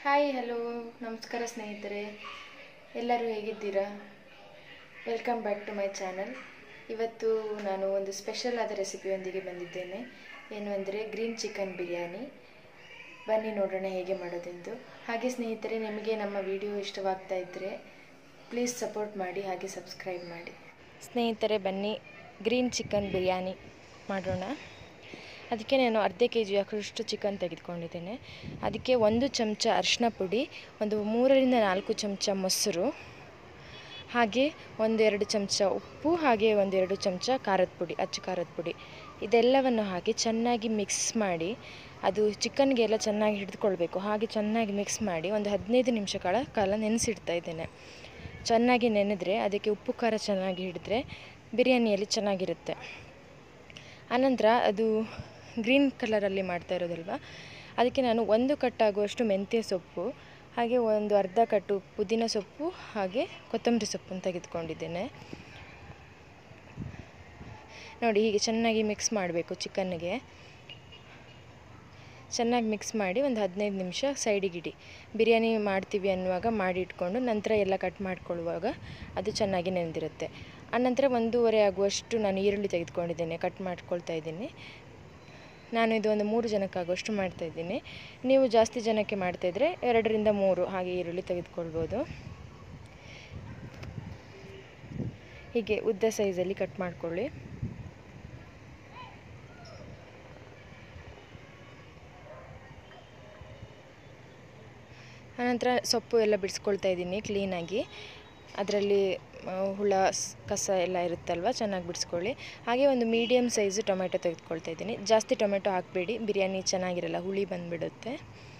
hi hello ನಮಸ್ಕಾರ ಸ್ನೇಹಿತರೆ ಎಲ್ಲರೂ ಹೇಗಿದ್ದೀರಾ welcome back to my channel ಇವತ್ತು ನಾನು ಒಂದು ಸ್ಪೆಷಲ್ ಆದ ರೆಸಿಪಿಯೊಂದಿಗೆ ಬಂದಿದ್ದೇನೆ ಏನು ಅಂದರೆ ಗ್ರೀನ್ ಚಿಕನ್ ಬಿರಿಯಾನಿ ಬನ್ನಿ ನೋಡೋಣ ಹೇಗೆ ಮಾಡೋದೆಂದು ಹಾಗೆ ಸ್ನೇಹಿತರೆ ನಿಮಗೆ ನಮ್ಮ ವಿಡಿಯೋ ಇಷ್ಟವಾಗ್ತಾ ಇದ್ದರೆ ಪ್ಲೀಸ್ ಸಪೋರ್ಟ್ ಮಾಡಿ ಹಾಗೆ ಸಬ್ಸ್ಕ್ರೈಬ್ ಮಾಡಿ ಸ್ನೇಹಿತರೆ ಬನ್ನಿ ಗ್ರೀನ್ ಚಿಕನ್ ಬಿರಿಯಾನಿ ಮಾಡೋಣ ಅದಕ್ಕೆ ನಾನು ಅರ್ಧ ಕೆ ಜಿ ಅಷ್ಟು ಚಿಕನ್ ತೆಗೆದುಕೊಂಡಿದ್ದೇನೆ ಅದಕ್ಕೆ ಒಂದು ಚಮಚ ಅರಿಶಿನ ಪುಡಿ ಒಂದು ಮೂರರಿಂದ ನಾಲ್ಕು ಚಮಚ ಮೊಸರು ಹಾಗೆ ಒಂದೆರಡು ಚಮಚ ಉಪ್ಪು ಹಾಗೆ ಒಂದೆರಡು ಚಮಚ ಖಾರದ ಪುಡಿ ಅಚ್ಚ ಖಾರದ ಪುಡಿ ಇದೆಲ್ಲವನ್ನು ಹಾಕಿ ಚೆನ್ನಾಗಿ ಮಿಕ್ಸ್ ಮಾಡಿ ಅದು ಚಿಕನ್ಗೆ ಎಲ್ಲ ಚೆನ್ನಾಗಿ ಹಿಡಿದುಕೊಳ್ಬೇಕು ಹಾಗೆ ಚೆನ್ನಾಗಿ ಮಿಕ್ಸ್ ಮಾಡಿ ಒಂದು ಹದಿನೈದು ನಿಮಿಷಗಳ ಕಾಲ ನೆನೆಸಿಡ್ತಾ ಇದ್ದೇನೆ ಚೆನ್ನಾಗಿ ನೆನೆದ್ರೆ ಅದಕ್ಕೆ ಉಪ್ಪು ಖಾರ ಚೆನ್ನಾಗಿ ಹಿಡಿದ್ರೆ ಬಿರಿಯಾನಿಯಲ್ಲಿ ಚೆನ್ನಾಗಿರುತ್ತೆ ಆನಂತರ ಅದು ಗ್ರೀನ್ ಕಲರಲ್ಲಿ ಮಾಡ್ತಾ ಇರೋದಲ್ವ ಅದಕ್ಕೆ ನಾನು ಒಂದು ಕಟ್ಟಾಗುವಷ್ಟು ಮೆಂತ್ಯ ಸೊಪ್ಪು ಹಾಗೆ ಒಂದು ಅರ್ಧ ಕಟ್ಟು ಪುದೀನ ಸೊಪ್ಪು ಹಾಗೆ ಕೊತ್ತಂಬರಿ ಸೊಪ್ಪನ್ನು ತೆಗೆದುಕೊಂಡಿದ್ದೇನೆ ನೋಡಿ ಹೀಗೆ ಚೆನ್ನಾಗಿ ಮಿಕ್ಸ್ ಮಾಡಬೇಕು ಚಿಕನ್ನಿಗೆ ಚೆನ್ನಾಗಿ ಮಿಕ್ಸ್ ಮಾಡಿ ಒಂದು ಹದಿನೈದು ನಿಮಿಷ ಸೈಡಿಗಿಡಿ ಬಿರಿಯಾನಿ ಮಾಡ್ತೀವಿ ಅನ್ನುವಾಗ ಮಾಡಿ ಇಟ್ಕೊಂಡು ನಂತರ ಎಲ್ಲ ಕಟ್ ಮಾಡ್ಕೊಳ್ಳುವಾಗ ಅದು ಚೆನ್ನಾಗಿ ನೆನೆದಿರುತ್ತೆ ಆನಂತರ ಒಂದೂವರೆ ಆಗುವಷ್ಟು ನಾನು ಈರುಳ್ಳಿ ತೆಗೆದುಕೊಂಡಿದ್ದೇನೆ ಕಟ್ ಮಾಡ್ಕೊಳ್ತಾ ಇದ್ದೀನಿ ನಾನು ಇದು ಒಂದು ಮೂರು ಜನಕ್ಕಾಗುವಷ್ಟು ಮಾಡ್ತಾಯಿದ್ದೀನಿ ನೀವು ಜಾಸ್ತಿ ಜನಕ್ಕೆ ಮಾಡ್ತಾಯಿದ್ರೆ ಎರಡರಿಂದ ಮೂರು ಹಾಗೆ ಈರುಳ್ಳಿ ತೆಗೆದುಕೊಳ್ಬೋದು ಹೀಗೆ ಉದ್ದ ಸೈಜಲ್ಲಿ ಕಟ್ ಮಾಡ್ಕೊಳ್ಳಿ ಆನಂತರ ಸೊಪ್ಪು ಎಲ್ಲ ಬಿಡಿಸ್ಕೊಳ್ತಾ ಇದ್ದೀನಿ ಕ್ಲೀನಾಗಿ ಅದರಲ್ಲಿ ಹುಳ ಕಸ ಎಲ್ಲ ಇರುತ್ತಲ್ವ ಚೆನ್ನಾಗಿ ಬಿಡಿಸ್ಕೊಳ್ಳಿ ಹಾಗೆ ಒಂದು ಮೀಡಿಯಮ್ ಸೈಜು ಟೊಮೆಟೊ ತೆಗೆದುಕೊಳ್ತಾ ಇದ್ದೀನಿ ಜಾಸ್ತಿ ಟೊಮೆಟೊ ಹಾಕಬೇಡಿ ಬಿರಿಯಾನಿ ಚೆನ್ನಾಗಿರಲ್ಲ ಹುಳಿ ಬಂದುಬಿಡುತ್ತೆ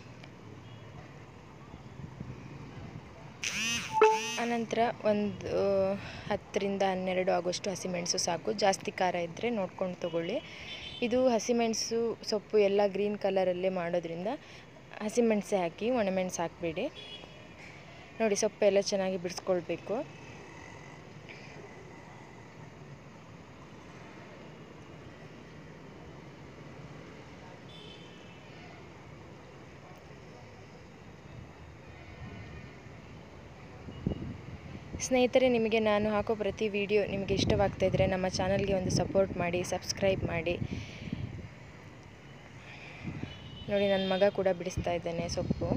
ಆನಂತರ ಒಂದು ಹತ್ತರಿಂದ ಹನ್ನೆರಡು ಆಗುವಷ್ಟು ಹಸಿಮೆಣಸು ಸಾಕು ಜಾಸ್ತಿ ಖಾರ ಇದ್ದರೆ ನೋಡ್ಕೊಂಡು ತೊಗೊಳ್ಳಿ ಇದು ಹಸಿಮೆಣಸು ಸೊಪ್ಪು ಎಲ್ಲ ಗ್ರೀನ್ ಕಲರಲ್ಲೇ ಮಾಡೋದ್ರಿಂದ ಹಸಿಮೆಣಸೆ ಹಾಕಿ ಒಣಮೆಣಸು ಹಾಕಬೇಡಿ ನೋಡಿ ಸೊಪ್ಪೆಲ್ಲ ಚೆನ್ನಾಗಿ ಬಿಡಿಸ್ಕೊಳ್ಬೇಕು ಸ್ನೇಹಿತರೆ ನಿಮಗೆ ನಾನು ಹಾಕೋ ಪ್ರತಿ ವಿಡಿಯೋ ನಿಮಗೆ ಇಷ್ಟವಾಗ್ತಾ ಇದ್ದರೆ ನಮ್ಮ ಚಾನಲ್ಗೆ ಒಂದು ಸಪೋರ್ಟ್ ಮಾಡಿ ಸಬ್ಸ್ಕ್ರೈಬ್ ಮಾಡಿ ನೋಡಿ ನನ್ನ ಮಗ ಕೂಡ ಬಿಡಿಸ್ತಾ ಇದ್ದಾನೆ ಸೊಪ್ಪು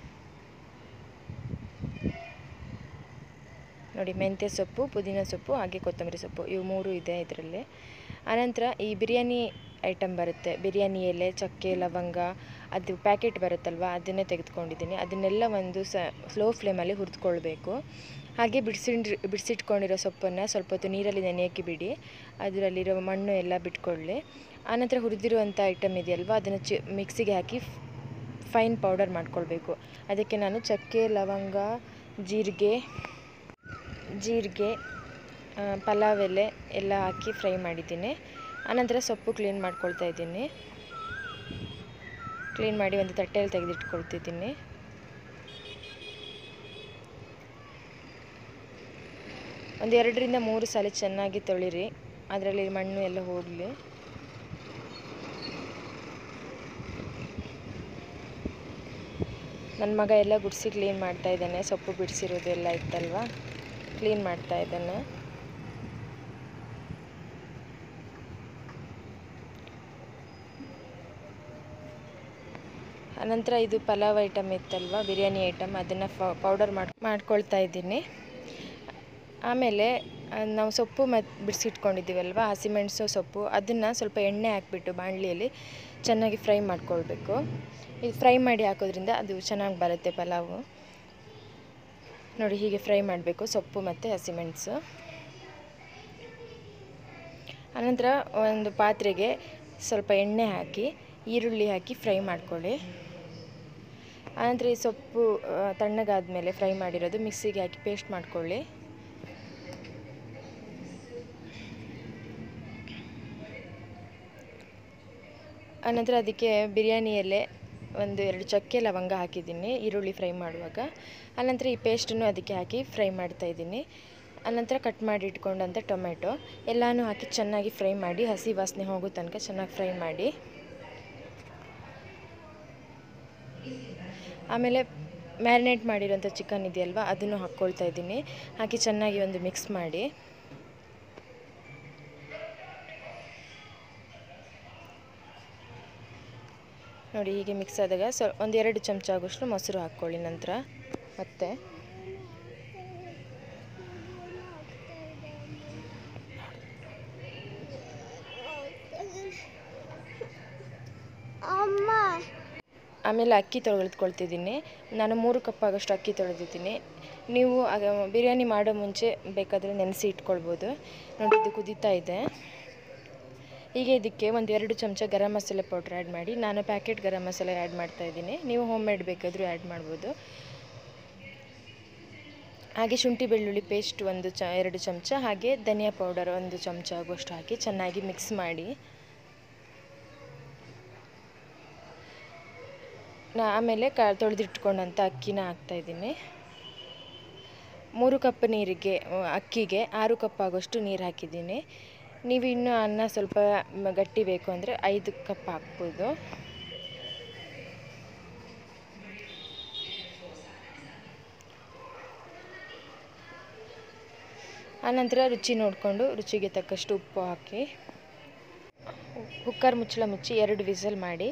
ನೋಡಿ ಮೆಂತ್ಯ ಸೊಪ್ಪು ಪುದೀನ ಸೊಪ್ಪು ಹಾಗೆ ಕೊತ್ತಂಬರಿ ಸೊಪ್ಪು ಇವು ಮೂರು ಇದೆ ಇದರಲ್ಲಿ ಆನಂತರ ಈ ಬಿರಿಯಾನಿ ಐಟಮ್ ಬರುತ್ತೆ ಬಿರಿಯಾನಿ ಎಲೆ ಚಕ್ಕೆ ಲವಂಗ ಅದು ಪ್ಯಾಕೆಟ್ ಬರುತ್ತಲ್ವ ಅದನ್ನೇ ತೆಗೆದುಕೊಂಡಿದ್ದೀನಿ ಅದನ್ನೆಲ್ಲ ಒಂದು ಸ ಸ್ಲೋ ಫ್ಲೇಮಲ್ಲಿ ಹುರಿದುಕೊಳ್ಬೇಕು ಹಾಗೆ ಬಿಡಿಸಿಂಡ್ ಬಿಡಿಸಿಟ್ಕೊಂಡಿರೋ ಸೊಪ್ಪನ್ನು ಸ್ವಲ್ಪ ಹೊತ್ತು ನೀರಲ್ಲಿ ನೆನೆಯೋಕ್ಕೆ ಬಿಡಿ ಅದರಲ್ಲಿರೋ ಮಣ್ಣು ಎಲ್ಲ ಬಿಟ್ಕೊಳ್ಳಿ ಆನಂತರ ಹುರಿದಿರುವಂಥ ಐಟಮ್ ಇದೆಯಲ್ವ ಅದನ್ನು ಚಿ ಮಿಕ್ಸಿಗೆ ಹಾಕಿ ಫೈನ್ ಪೌಡರ್ ಮಾಡ್ಕೊಳ್ಬೇಕು ಅದಕ್ಕೆ ನಾನು ಚಕ್ಕೆ ಲವಂಗ ಜೀರಿಗೆ ಜೀರಿಗೆ ಪಲಾವ್ ಎಲೆ ಎಲ್ಲ ಹಾಕಿ ಫ್ರೈ ಮಾಡಿದ್ದೀನಿ ಆನಂತರ ಸೊಪ್ಪು ಕ್ಲೀನ್ ಮಾಡ್ಕೊಳ್ತಾ ಇದ್ದೀನಿ ಕ್ಲೀನ್ ಮಾಡಿ ಒಂದು ತಟ್ಟೆಯಲ್ಲಿ ತೆಗೆದಿಟ್ಕೊಳ್ತಿದ್ದೀನಿ ಒಂದು ಎರಡರಿಂದ ಮೂರು ಸಲ ಚೆನ್ನಾಗಿ ತೊಳಿರಿ ಅದರಲ್ಲಿ ಮಣ್ಣು ಎಲ್ಲ ಹೋಗಲಿ ನನ್ನ ಮಗ ಎಲ್ಲ ಗುಡಿಸಿ ಕ್ಲೀನ್ ಮಾಡ್ತಾ ಇದ್ದಾನೆ ಸೊಪ್ಪು ಬಿಡಿಸಿರೋದು ಎಲ್ಲ ಇತ್ತಲ್ವ ಕ್ಲೀನ್ ಮಾಡ್ತಾ ಇದ್ದಾನೆ ಅನಂತರ ಇದು ಪಲಾವ್ ಐಟಮ್ ಇತ್ತಲ್ವ ಬಿರಿಯಾನಿ ಐಟಮ್ ಅದನ್ನು ಪೌಡರ್ ಮಾಡಿ ಮಾಡ್ಕೊಳ್ತಾ ಇದ್ದೀನಿ ಆಮೇಲೆ ನಾವು ಸೊಪ್ಪು ಮತ್ತು ಬಿಡಿಸಿಟ್ಕೊಂಡಿದ್ದೀವಲ್ವ ಹಸಿಮೆಣಸು ಸೊಪ್ಪು ಅದನ್ನು ಸ್ವಲ್ಪ ಎಣ್ಣೆ ಹಾಕಿಬಿಟ್ಟು ಬಾಣಲಿಯಲ್ಲಿ ಚೆನ್ನಾಗಿ ಫ್ರೈ ಮಾಡ್ಕೊಳ್ಬೇಕು ಇದು ಫ್ರೈ ಮಾಡಿ ಹಾಕೋದ್ರಿಂದ ಅದು ಚೆನ್ನಾಗಿ ಬರುತ್ತೆ ಪಲಾವು ನೋಡಿ ಹೀಗೆ ಫ್ರೈ ಮಾಡಬೇಕು ಸೊಪ್ಪು ಮತ್ತು ಹಸಿಮೆಣಸು ಆನಂತರ ಒಂದು ಪಾತ್ರೆಗೆ ಸ್ವಲ್ಪ ಎಣ್ಣೆ ಹಾಕಿ ಈರುಳ್ಳಿ ಹಾಕಿ ಫ್ರೈ ಮಾಡ್ಕೊಳ್ಳಿ ಆನಂತರ ಈ ಸೊಪ್ಪು ತಣ್ಣಗಾದ ಮೇಲೆ ಫ್ರೈ ಮಾಡಿರೋದು ಮಿಕ್ಸಿಗೆ ಹಾಕಿ ಪೇಸ್ಟ್ ಮಾಡ್ಕೊಳ್ಳಿ ಆನಂತರ ಅದಕ್ಕೆ ಬಿರಿಯಾನಿ ಎಲೆ ಒಂದು ಎರಡು ಚಕ್ಕೆ ಲವಂಗ ಹಾಕಿದ್ದೀನಿ ಈರುಳ್ಳಿ ಫ್ರೈ ಮಾಡುವಾಗ ಆನಂತರ ಈ ಪೇಸ್ಟನ್ನು ಅದಕ್ಕೆ ಹಾಕಿ ಫ್ರೈ ಮಾಡ್ತಾಯಿದ್ದೀನಿ ಆನಂತರ ಕಟ್ ಮಾಡಿ ಇಟ್ಕೊಂಡಂಥ ಟೊಮೆಟೊ ಎಲ್ಲನೂ ಹಾಕಿ ಚೆನ್ನಾಗಿ ಫ್ರೈ ಮಾಡಿ ಹಸಿ ವಾಸನೆ ಹೋಗೋ ತನಕ ಚೆನ್ನಾಗಿ ಫ್ರೈ ಮಾಡಿ ಆಮೇಲೆ ಮ್ಯಾರಿನೇಟ್ ಮಾಡಿರೋಂಥ ಚಿಕನ್ ಇದೆಯಲ್ವ ಅದನ್ನು ಹಾಕ್ಕೊಳ್ತಾ ಇದ್ದೀನಿ ಹಾಕಿ ಚೆನ್ನಾಗಿ ಒಂದು ಮಿಕ್ಸ್ ಮಾಡಿ ನೋಡಿ ಹೀಗೆ ಮಿಕ್ಸ್ ಆದಾಗ ಸ್ವ ಒಂದೆರಡು ಚಮಚ ಆಗೋಷ್ಟು ಮೊಸರು ಹಾಕ್ಕೊಳ್ಳಿ ನಂತರ ಮತ್ತೆ ಅಮ್ಮ ಆಮೇಲೆ ಅಕ್ಕಿ ತೊಳೆದುಕೊಳ್ತಿದ್ದೀನಿ ನಾನು ಮೂರು ಕಪ್ ಆಗೋಷ್ಟು ಅಕ್ಕಿ ತೊಳೆದಿದ್ದೀನಿ ನೀವು ಆಗ ಬಿರಿಯಾನಿ ಮಾಡೋ ಮುಂಚೆ ಬೇಕಾದರೆ ನೆನೆಸಿ ಇಟ್ಕೊಳ್ಬೋದು ನೋಡಿ ಇದು ಕುದೀತಾ ಇದೆ ಹೀಗೆ ಇದಕ್ಕೆ ಒಂದು ಎರಡು ಚಮಚ ಗರಂ ಮಸಾಲೆ ಪೌಡ್ರ್ ಆ್ಯಡ್ ಮಾಡಿ ನಾನು ಪ್ಯಾಕೆಟ್ ಗರಂ ಮಸಾಲೆ ಆ್ಯಡ್ ಮಾಡ್ತಾ ಇದ್ದೀನಿ ನೀವು ಹೋಮ್ ಮೇಡ್ ಬೇಕಾದರೂ ಆ್ಯಡ್ ಮಾಡ್ಬೋದು ಹಾಗೆ ಶುಂಠಿ ಬೆಳ್ಳುಳ್ಳಿ ಪೇಸ್ಟ್ ಒಂದು ಚ ಎರಡು ಚಮಚ ಹಾಗೆ ಧನಿಯಾ ಪೌಡರ್ ಒಂದು ಚಮಚ ಆಗುವಷ್ಟು ಹಾಕಿ ಚೆನ್ನಾಗಿ ಮಿಕ್ಸ್ ಮಾಡಿ ನಾ ಆಮೇಲೆ ಕ ತೊಳೆದಿಟ್ಕೊಂಡಂಥ ಅಕ್ಕಿನ ಹಾಕ್ತಾಯಿದ್ದೀನಿ ಮೂರು ಕಪ್ ನೀರಿಗೆ ಅಕ್ಕಿಗೆ ಆರು ಕಪ್ ಆಗೋಷ್ಟು ನೀರು ಹಾಕಿದ್ದೀನಿ ನೀವು ಇನ್ನೂ ಅನ್ನ ಸ್ವಲ್ಪ ಮ- ಗಟ್ಟಿ ಬೇಕು ಅಂದರೆ ಐದು ಕಪ್ ಹಾಕ್ಬೋದು ಆನಂತರ ರುಚಿ ನೋಡಿಕೊಂಡು ರುಚಿಗೆ ತಕ್ಕಷ್ಟು ಉಪ್ಪು ಹಾಕಿ ಕುಕ್ಕರ್ ಮುಚ್ಚಳ ಮುಚ್ಚಿ ಎರಡು ವಿಸಲ್ ಮಾಡಿ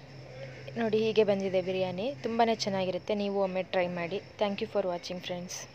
ನೋಡಿ ಹೀಗೆ ಬಂದಿದೆ ಬಿರಿಯಾನಿ ತುಂಬಾ ಚೆನ್ನಾಗಿರುತ್ತೆ ನೀವು ಒಮ್ಮೆ ಟ್ರೈ ಮಾಡಿ thank you for watching friends